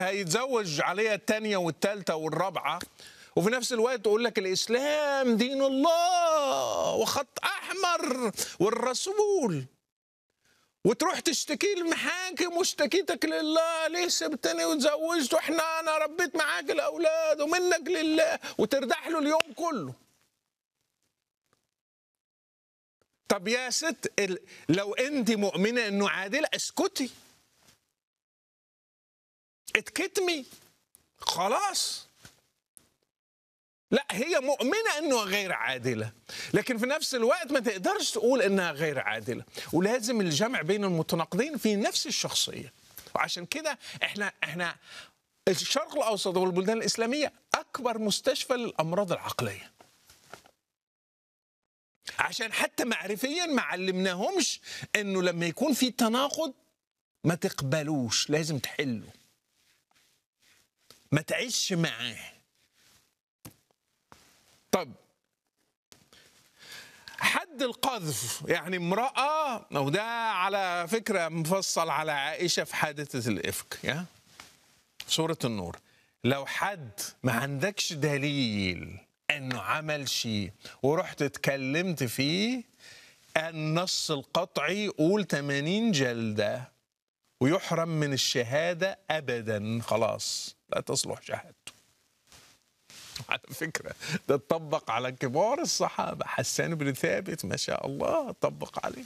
هيتزوج عليها الثانيه والثالثه والرابعه وفي نفس الوقت تقول لك الاسلام دين الله وخط احمر والرسول وتروح تشتكي المحاكم واشتكيتك لله ليه سبتني وتزوجت واحنا انا ربيت معاك الاولاد ومنك لله وتردح له اليوم كله طب يا ست ال... لو انت مؤمنه انه عادله اسكتي اتكتمي خلاص لا هي مؤمنة أنه غير عادلة لكن في نفس الوقت ما تقدرش تقول أنها غير عادلة ولازم الجمع بين المتناقضين في نفس الشخصية وعشان كده احنا احنا الشرق الأوسط والبلدان الإسلامية أكبر مستشفى للأمراض العقلية عشان حتى معرفيا ما علمناهمش انه لما يكون في تناقض ما تقبلوش لازم تحله ما تعيش معاه طب حد القذف يعني امرأة وده على فكرة مفصل على عائشة في حادثة الإفك يا سورة النور لو حد ما عندكش دليل انه عمل شيء ورحت اتكلمت فيه النص القطعي قول 80 جلدة ويحرم من الشهادة أبدا خلاص لا تصلح شهادته على فكرة ده اتطبق على كبار الصحابة حسان بن ثابت ما شاء الله اتطبق عليه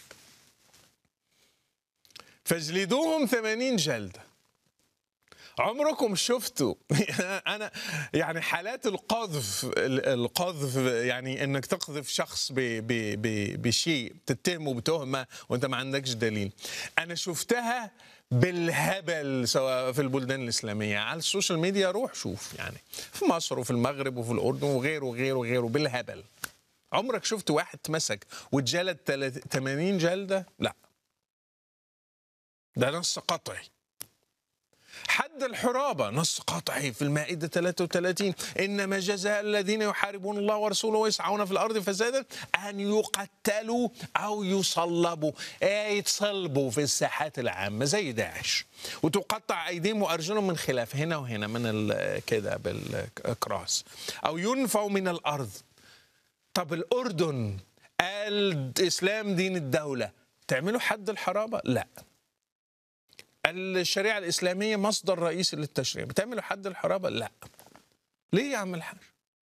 فاجلدوهم ثمانين جلدة عمركم شفتوا انا يعني حالات القذف القذف يعني انك تقذف شخص ب ب ب بشيء تتهمه بتهمه وانت ما عندكش دليل انا شفتها بالهبل سواء في البلدان الاسلاميه على السوشيال ميديا روح شوف يعني في مصر وفي المغرب وفي الاردن وغيره وغيره وغيره بالهبل عمرك شفت واحد اتمسك واتجلد 80 جلده لا ده نص قطعي حد الحرابة نص قطعي في المائدة 33 إنما جزاء الذين يحاربون الله ورسوله ويسعون في الأرض فسادا أن يقتلوا أو يصلبوا أي يتصلبوا في الساحات العامة زي داعش وتقطع أيديهم وأرجلهم من خلاف هنا وهنا من كده بالكراس أو ينفوا من الأرض طب الأردن الإسلام دين الدولة تعملوا حد الحرابة؟ لا الشريعة الإسلامية مصدر رئيسي للتشريع بتعملوا حد الحرابة؟ لا ليه يا عم الحاج؟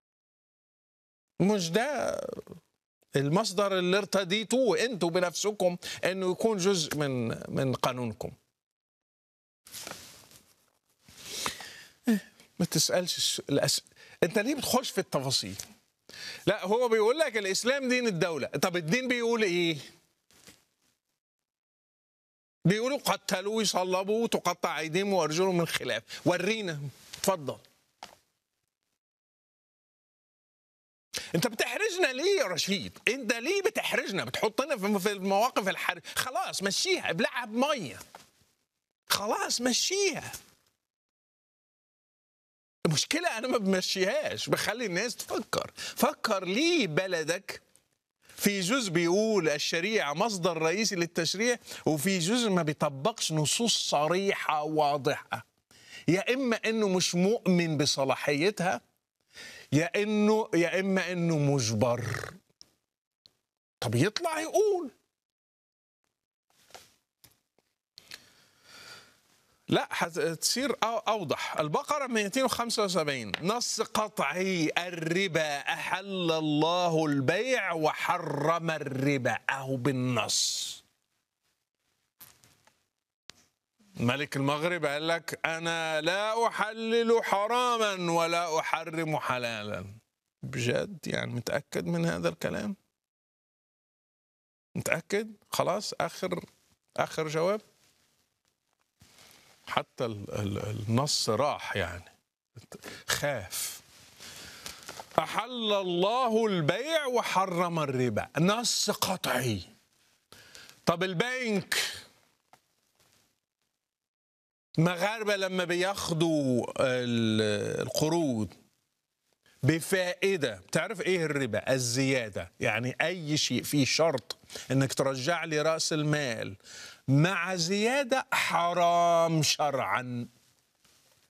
مش ده المصدر اللي ارتديتوه انتوا بنفسكم انه يكون جزء من من قانونكم ما تسالش الأس... انت ليه بتخش في التفاصيل لا هو بيقول لك الاسلام دين الدوله طب الدين بيقول ايه بيقولوا قتلوا يصلبوا وتقطع ايديهم وارجلهم من خلاف ورينا اتفضل انت بتحرجنا ليه يا رشيد انت ليه بتحرجنا بتحطنا في المواقف الحرج خلاص مشيها ابلعها بميه خلاص مشيها المشكلة أنا ما بمشيهاش بخلي الناس تفكر فكر ليه بلدك في جزء بيقول الشريعة مصدر رئيسي للتشريع وفي جزء ما بيطبقش نصوص صريحة واضحة يا إما إنه مش مؤمن بصلاحيتها يا إنه يا إما إنه مجبر طب يطلع يقول لا هتصير اوضح البقره 275 نص قطعي الربا احل الله البيع وحرم الربا اهو بالنص ملك المغرب قال لك انا لا احلل حراما ولا احرم حلالا بجد يعني متاكد من هذا الكلام متاكد خلاص اخر اخر جواب حتى النص راح يعني خاف أحل الله البيع وحرم الربا نص قطعي طب البنك المغاربة لما بياخدوا القروض بفائدة تعرف ايه الربا الزيادة يعني اي شيء فيه شرط انك ترجع لي رأس المال مع زيادة حرام شرعا